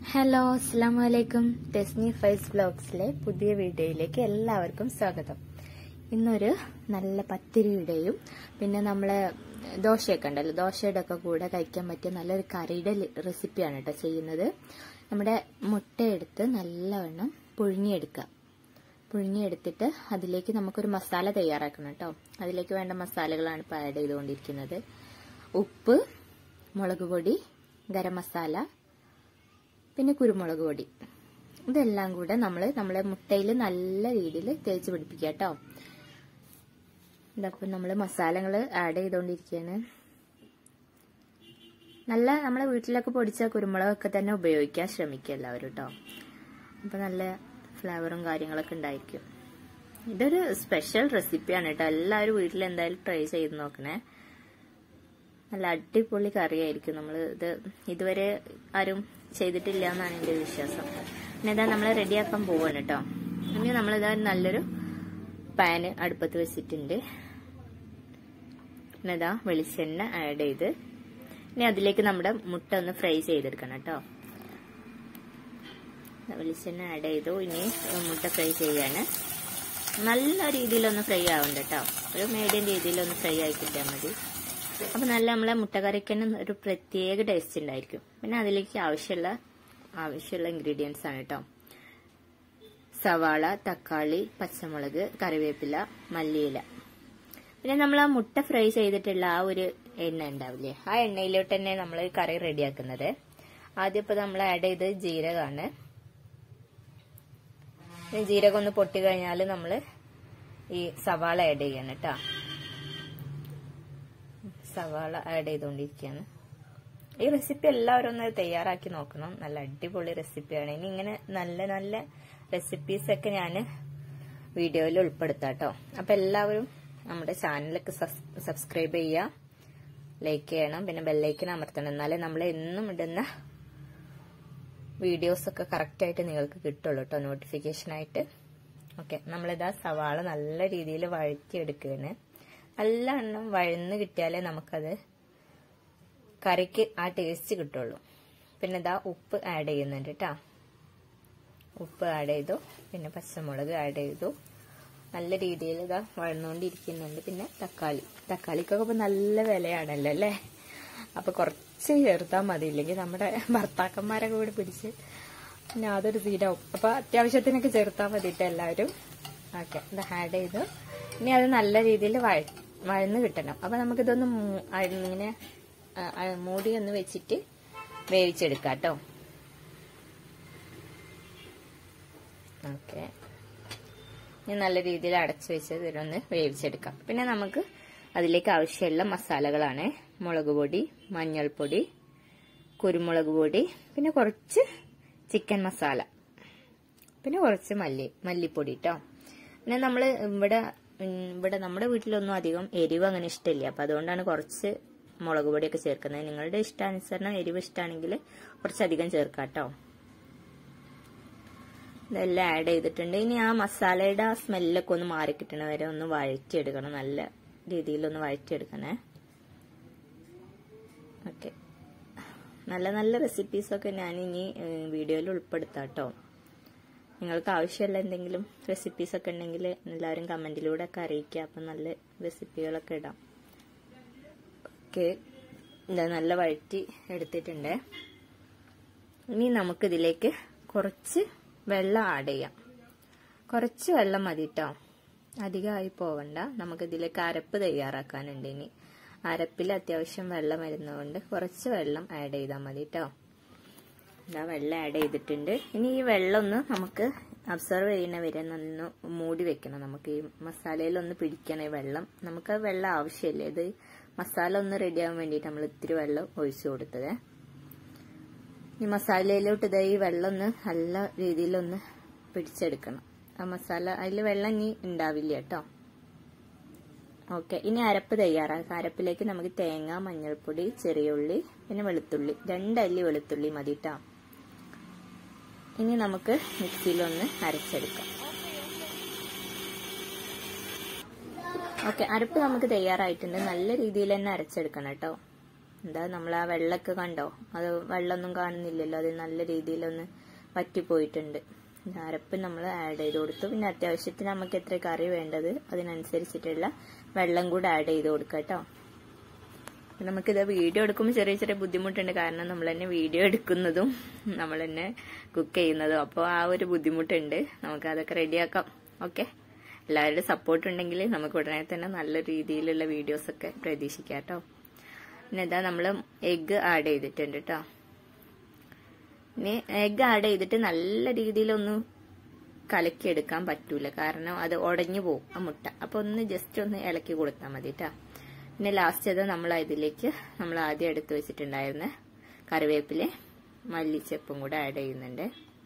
hello അസ്സാം വലൈക്കും ടെസ്നി ഫൈസ് ബ്ലോഗ്സിലെ പുതിയ വീഡിയോയിലേക്ക് എല്ലാവർക്കും സ്വാഗതം ഇന്നൊരു നല്ല പത്തിരിയുടെയും പിന്നെ നമ്മളെ ദോശയൊക്കെ ഉണ്ടല്ലോ ദോശയുടെ ഒക്കെ കൂടെ കഴിക്കാൻ പറ്റിയ നല്ലൊരു കറിയുടെ ലി- റെസിപ്പിയാണ് കേട്ടോ ചെയ്യുന്നത് നമ്മുടെ മുട്ടയെടുത്ത് നല്ലവണ്ണം പുഴുങ്ങിയെടുക്കുക പുഴുങ്ങിയെടുത്തിട്ട് അതിലേക്ക് നമുക്കൊരു മസാല തയ്യാറാക്കണം കേട്ടോ അതിലേക്ക് വേണ്ട മസാലകളാണ് ഇപ്പോൾ ആഡ് ചെയ്തുകൊണ്ടിരിക്കുന്നത് ഉപ്പ് മുളക് പൊടി ഗരം മസാല പിന്നെ കുരുമുളക് പൊടി ഇതെല്ലാം കൂടെ നമ്മൾ നമ്മളെ മുട്ടയിൽ നല്ല രീതിയിൽ തേച്ച് പിടിപ്പിക്കുക കേട്ടോ ഇതപ്പം നമ്മൾ മസാലകൾ ആഡ് ചെയ്തുകൊണ്ടിരിക്കുകയാണ് നല്ല നമ്മളെ വീട്ടിലൊക്കെ പൊടിച്ച കുരുമുളകൊക്കെ തന്നെ ഉപയോഗിക്കാൻ ശ്രമിക്കുക എല്ലാവരും കേട്ടോ അപ്പം നല്ല ഫ്ലേവറും കാര്യങ്ങളൊക്കെ ഉണ്ടായിരിക്കും ഇതൊരു സ്പെഷ്യൽ റെസിപ്പിയാണ് കേട്ടോ എല്ലാവരും വീട്ടിൽ എന്തായാലും ട്രൈ ചെയ്ത് നോക്കണേ നല്ല അടിപൊളി കറിയായിരിക്കും നമ്മൾ ഇത് ഇതുവരെ ആരും ചെയ്തിട്ടില്ല എന്നാണ് എൻ്റെ വിശ്വാസം പിന്നെ ഇതാ നമ്മൾ റെഡിയാക്കാൻ പോവാണ് കേട്ടോ ഇനി നമ്മളിതാ നല്ലൊരു പാന് അടുപ്പത്ത് വെച്ചിട്ടുണ്ട് പിന്നെ ഇതാ വെളിച്ചെണ്ണ ആഡ് ചെയ്ത് ഇനി അതിലേക്ക് നമ്മുടെ മുട്ട ഒന്ന് ഫ്രൈ ചെയ്തെടുക്കണം കേട്ടോ വെളിച്ചെണ്ണ ആഡ് ചെയ്തു ഇനി മുട്ട ഫ്രൈ ചെയ്യാണ് നല്ല രീതിയിലൊന്ന് ഫ്രൈ ആവണ്ട കേട്ടോ ഒരു മീഡിയം രീതിയിലൊന്ന് ഫ്രൈ ആയി കിട്ടിയാൽ മതി അപ്പൊ നല്ല നമ്മളെ മുട്ടക്കറിക്കന്നെ ഒരു പ്രത്യേക ടേസ്റ്റ് ഉണ്ടായിരിക്കും പിന്നെ അതിലേക്ക് ആവശ്യമുള്ള ആവശ്യമുള്ള ഇൻഗ്രീഡിയൻസ് ആണ് കേട്ടോ സവാള തക്കാളി പച്ചമുളക് കറിവേപ്പില മല്ലിയില പിന്നെ നമ്മൾ ആ മുട്ട ഫ്രൈ ചെയ്തിട്ടുള്ള ആ ഒരു എണ്ണ ഉണ്ടാവില്ലേ ആ എണ്ണയിലോട്ട് തന്നെ നമ്മൾ കറി റെഡിയാക്കുന്നത് ആദ്യം ഇപ്പൊ നമ്മൾ ആഡ് ചെയ്ത് ജീരകമാണ് ഇനി ജീരകം ഒന്ന് പൊട്ടി കഴിഞ്ഞാൽ നമ്മൾ ഈ സവാള ആഡ് ചെയ്യണം കേട്ടോ സവാള ആഡ് ചെയ്തുകൊണ്ടിരിക്കുകയാണ് ഈ റെസിപ്പി എല്ലാവരും ഒന്ന് തയ്യാറാക്കി നോക്കണം നല്ല അടിപൊളി റെസിപ്പിയാണ് ഇനി ഇങ്ങനെ നല്ല നല്ല റെസിപ്പീസ് ഒക്കെ ഞാൻ വീഡിയോയിൽ ഉൾപ്പെടുത്താം കേട്ടോ അപ്പൊ എല്ലാവരും നമ്മുടെ ചാനലൊക്കെ സബ്സ്ക്രൈബ് ചെയ്യുക ലൈക്ക് ചെയ്യണം പിന്നെ ബെല്ലൈക്കൻ അമർത്തണം എന്നാലേ നമ്മൾ എന്നും ഇടുന്ന വീഡിയോസ് ഒക്കെ കറക്റ്റ് ആയിട്ട് നിങ്ങൾക്ക് കിട്ടുള്ളൂ കേട്ടോ നോട്ടിഫിക്കേഷൻ ആയിട്ട് ഓക്കെ നമ്മളിതാ സവാള നല്ല രീതിയിൽ വഴറ്റിയെടുക്കുകയാണ് നല്ല എണ്ണം വഴന്ന് കിട്ടിയാലേ നമുക്കത് കറിക്ക് ആ ടേസ്റ്റ് കിട്ടുള്ളൂ പിന്നെ ഇതാ ഉപ്പ് ആഡ് ചെയ്യുന്നുണ്ട് കേട്ടോ ഉപ്പ് ആഡ് ചെയ്തു പിന്നെ പച്ചമുളക് ആഡ് ചെയ്തു നല്ല രീതിയിൽ ഇതാ വഴന്നുകൊണ്ടിരിക്കുന്നുണ്ട് പിന്നെ തക്കാളി തക്കാളിക്കൊക്കെ ഇപ്പൊ നല്ല വിലയാണല്ലോ അല്ലേ അപ്പൊ കുറച്ച് ചേർത്താൽ മതി ഇല്ലെങ്കിൽ നമ്മുടെ ഭർത്താക്കന്മാരൊക്കെ കൂടെ പിടിച്ച് പിന്നെ അതൊരു സീനാവും അപ്പൊ അത്യാവശ്യത്തിനൊക്കെ ചേർത്താൽ മതിയിട്ട് എല്ലാവരും ഓക്കെ ഇത് ആഡ് ചെയ്തു ഇനി അത് നല്ല രീതിയിൽ വഴ വഴന്ന് കിട്ടണം അപ്പൊ നമുക്കിതൊന്ന് മൂ- അ- ഇങ്ങനെ ആ, ആ, മൂടി ഒന്ന് വെച്ചിട്ട് വേവിച്ചെടുക്കാം കേട്ടോ ഓക്കെ ഇനി നല്ല രീതിയിൽ അടച്ചു വെച്ച് ഇതിലൊന്ന് വേവിച്ചെടുക്കാം പിന്നെ നമുക്ക് അതിലേക്ക് ആവശ്യമുള്ള മസാലകളാണ് മുളക് പൊടി മഞ്ഞൾപ്പൊടി കുരുമുളക് പൊടി പിന്നെ കുറച്ച് ചിക്കൻ മസാല പിന്നെ കുറച്ച് മല്ലി മല്ലിപ്പൊടി കേട്ടോ പിന്നെ നമ്മൾ ഇവിടെ ഉം, ഇവിടെ നമ്മുടെ വീട്ടിലൊന്നും അധികം എരിവ് അങ്ങനെ ഇഷ്ടമില്ല അപ്പൊ അതുകൊണ്ടാണ് കുറച്ച് മുളക് പൊടിയൊക്കെ ചേർക്കുന്നത് നിങ്ങളുടെ ഇഷ്ടാനുസരണം എരിവ് ഇഷ്ടമാണെങ്കിൽ കുറച്ചധികം ചേർക്കാം കേട്ടോ ഇതെല്ലാം ആഡ് ചെയ്തിട്ടുണ്ട് ഇനി ആ മസാലയുടെ ആ സ്മെല്ലൊക്കെ ഒന്ന് മാറി കിട്ടണ വരെ ഒന്ന് വഴറ്റിയെടുക്കണം നല്ല രീതിയിലൊന്ന് വഴറ്റിയെടുക്കണേ ഓക്കെ നല്ല നല്ല റെസിപ്പീസൊക്കെ ഞാൻ ഇനി വീഡിയോയിൽ ഉൾപ്പെടുത്താം കേട്ടോ നിങ്ങൾക്ക് ആവശ്യമുള്ള എന്തെങ്കിലും റെസിപ്പീസ് ഒക്കെ ഉണ്ടെങ്കിൽ എല്ലാവരും കമന്റിലൂടെ ഒക്കെ അറിയിക്കുക അപ്പം നല്ല റെസിപ്പികളൊക്കെ ഇടാം ഓക്കെ ഇതാ നല്ല വഴറ്റി എടുത്തിട്ടുണ്ട് ഇനി നമുക്കിതിലേക്ക് കുറച്ച് വെള്ളം ആഡ് ചെയ്യാം കുറച്ച് വെള്ളം മതി കേട്ടോ അധികമായി പോവണ്ട നമുക്കിതിലേക്ക് അരപ്പ് തയ്യാറാക്കാനുണ്ട് ഇനി അരപ്പിൽ അത്യാവശ്യം വെള്ളം വരുന്നതുകൊണ്ട് കുറച്ച് വെള്ളം ആഡ് ചെയ്താൽ മതി കേട്ടോ ഇതാ വെള്ളം ആഡ് ചെയ്തിട്ടുണ്ട് ഇനി ഈ വെള്ളം ഒന്ന് നമുക്ക് അബ്സർവ് ചെയ്യുന്ന വരെ നന്നു മൂടി വെക്കണം നമുക്ക് ഈ മസാലയിൽ ഒന്ന് പിടിക്കണം ഈ വെള്ളം നമുക്ക് ആ വെള്ളം ആവശ്യമില്ല ഇത് മസാല ഒന്ന് റെഡി ആവാൻ വേണ്ടിയിട്ട് നമ്മൾ ഇത്തിരി വെള്ളം ഒഴിച്ചു കൊടുത്തത് ഈ മസാലയിലോട്ട് ഇതാ ഈ വെള്ളം ഒന്ന് നല്ല രീതിയിലൊന്ന് പിടിച്ചെടുക്കണം ആ മസാല അതിൽ വെള്ളം ഇനി ഉണ്ടാവില്ല കേട്ടോ ഓക്കെ ഇനി അരപ്പ് തയ്യാറാക്കാം അരപ്പിലേക്ക് നമുക്ക് തേങ്ങ മഞ്ഞൾപ്പൊടി ചെറിയ ഉള്ളി പിന്നെ വെളുത്തുള്ളി രണ്ടല്ലി വെളുത്തുള്ളി മതി കേട്ടോ ഇനി നമുക്ക് മിക്സിയിലൊന്ന് അരച്ചെടുക്കാം ഓക്കെ അരപ്പ് നമുക്ക് തയ്യാറായിട്ടുണ്ട് നല്ല രീതിയിൽ തന്നെ അരച്ചെടുക്കണം കേട്ടോ എന്താ നമ്മൾ ആ വെള്ളമൊക്കെ കണ്ടോ അത് വെള്ളമൊന്നും കാണുന്നില്ലല്ലോ അത് നല്ല രീതിയിലൊന്ന് വറ്റിപ്പോയിട്ടുണ്ട് അരപ്പ് നമ്മൾ ആഡ് ചെയ്ത് കൊടുത്തു പിന്നെ അത്യാവശ്യത്തിന് നമുക്ക് എത്ര കറി വേണ്ടത് അതിനനുസരിച്ചിട്ടുള്ള വെള്ളം കൂടെ ആഡ് ചെയ്ത് കൊടുക്കാം കേട്ടോ നമുക്കിത് വീഡിയോ എടുക്കുമ്പോൾ ചെറിയ ചെറിയ ബുദ്ധിമുട്ടുണ്ട് കാരണം നമ്മൾ തന്നെ വീഡിയോ എടുക്കുന്നതും നമ്മൾ തന്നെ കുക്ക് ചെയ്യുന്നതും അപ്പോൾ ആ ഒരു ബുദ്ധിമുട്ടുണ്ട് നമുക്ക് അതൊക്കെ റെഡിയാക്കാം ഓക്കെ എല്ലാവരുടെ സപ്പോർട്ട് ഉണ്ടെങ്കിൽ നമുക്ക് ഉടനെ തന്നെ നല്ല രീതിയിലുള്ള വീഡിയോസൊക്കെ പ്രതീക്ഷിക്കാം കേട്ടോ പിന്നെ ഇതാ നമ്മൾ എഗ്ഗ് ആഡ് ചെയ്തിട്ടുണ്ട് കേട്ടോ ഇനി എഗ്ഗ് ആഡ് ചെയ്തിട്ട് നല്ല രീതിയിലൊന്ന് കലക്കിയെടുക്കാൻ പറ്റൂല കാരണം അത് ഉടഞ്ഞു പോകും ആ മുട്ട അപ്പൊ ഒന്ന് ജസ്റ്റ് ഒന്ന് ഇളക്കി കൊടുത്താൽ മതി കേട്ടോ പിന്നെ ലാസ്റ്റ് അത് നമ്മൾ ഇതിലേക്ക് നമ്മൾ ആദ്യം എടുത്തു വെച്ചിട്ടുണ്ടായിരുന്ന കറിവേപ്പില മല്ലിച്ചപ്പും കൂടെ ആഡ് ചെയ്യുന്നുണ്ട്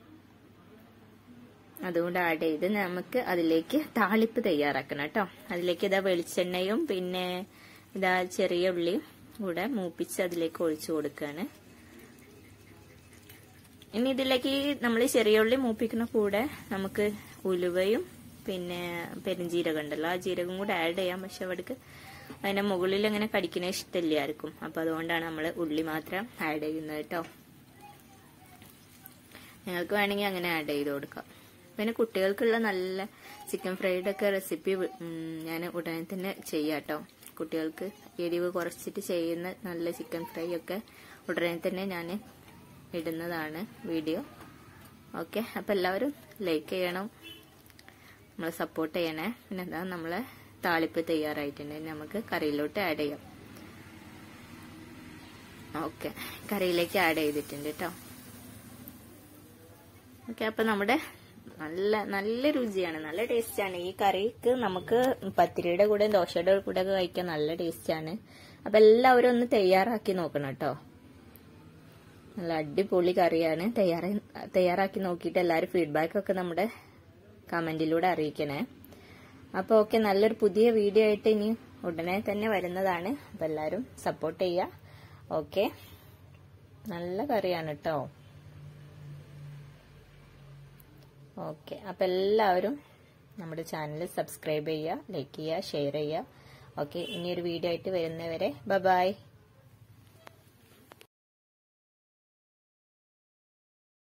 അതുകൊണ്ട് ആഡ് ചെയ്ത് നമുക്ക് അതിലേക്ക് താളിപ്പ് തയ്യാറാക്കണം കേട്ടോ അതിലേക്ക് ഇതാ വെളിച്ചെണ്ണയും പിന്നെ ഇതാ ചെറിയ ഉള്ളിയും കൂടെ മൂപ്പിച്ച് അതിലേക്ക് ഒഴിച്ചു കൊടുക്കുകയാണ് ഇനി ഇതിലേക്ക് നമ്മൾ ചെറിയ ഉള്ളി മൂപ്പിക്കുന്ന കൂടെ നമുക്ക് ഉലുവയും പിന്നെ പെരുംജീരകം ഉണ്ടല്ലോ ആ ജീരകം കൂടെ ആഡ് ചെയ്യാം പക്ഷെ അവിടേക്ക് അതിന്റെ മുകളിൽ അങ്ങനെ കടിക്കുന്ന ഇഷ്ടമില്ല ആർക്കും അപ്പൊ അതുകൊണ്ടാണ് നമ്മൾ ഉള്ളി മാത്രം ആഡ് ചെയ്യുന്നത് കേട്ടോ നിങ്ങൾക്ക് വേണമെങ്കിൽ അങ്ങനെ ആഡ് ചെയ്ത് കൊടുക്കാം പിന്നെ കുട്ടികൾക്കുള്ള നല്ല ചിക്കൻ ഫ്രൈഡ് ഒക്കെ റെസിപ്പി ഞാൻ ഉടനെ തന്നെ ചെയ്യാം കേട്ടോ കുട്ടികൾക്ക് എരിവ് കുറച്ചിട്ട് ചെയ്യുന്ന നല്ല ചിക്കൻ ഫ്രൈ ഒക്കെ ഉടനെ തന്നെ ഞാൻ ഇടുന്നതാണ് വീഡിയോ ഓക്കെ അപ്പം എല്ലാവരും ലൈക്ക് ചെയ്യണം നമ്മൾ സപ്പോർട്ട് ചെയ്യണേ പിന്നെ എന്താ നമ്മളെ താളിപ്പ് തയ്യാറായിട്ടുണ്ട് നമുക്ക് കറിയിലോട്ട് ആഡ് ചെയ്യാം ഓക്കെ കറിയിലേക്ക് ആഡ് ചെയ്തിട്ടുണ്ട് കേട്ടോ ഓക്കെ അപ്പൊ നമ്മുടെ നല്ല നല്ല രുചിയാണ് നല്ല ടേസ്റ്റാണ് ഈ കറിക്ക് നമുക്ക് പത്തിരിയുടെ കൂടെ ദോശയുടെ കൂടെ ഒക്കെ കഴിക്കാൻ നല്ല ടേസ്റ്റാണ് അപ്പൊ എല്ലാവരും ഒന്ന് തയ്യാറാക്കി നോക്കണം കേട്ടോ നല്ല അടിപൊളി കറിയാണ് തയ്യാറാ തയ്യാറാക്കി നോക്കിയിട്ട് എല്ലാവരും ഫീഡ്ബാക്ക് ഒക്കെ നമ്മുടെ കമന്റിലൂടെ അറിയിക്കണേ അപ്പോൾ ഓക്കെ നല്ലൊരു പുതിയ വീഡിയോ ആയിട്ട് ഇനി ഉടനെ തന്നെ വരുന്നതാണ് അപ്പം എല്ലാവരും സപ്പോർട്ട് ചെയ്യുക ഓക്കെ നല്ല കറിയാണ് കേട്ടോ ഓക്കെ അപ്പം എല്ലാവരും നമ്മുടെ ചാനൽ സബ്സ്ക്രൈബ് ചെയ്യുക ലൈക്ക് ചെയ്യുക ഷെയർ ചെയ്യുക ഓക്കെ ഇനിയൊരു വീഡിയോ ആയിട്ട് വരുന്നവരെ ബ ബായ്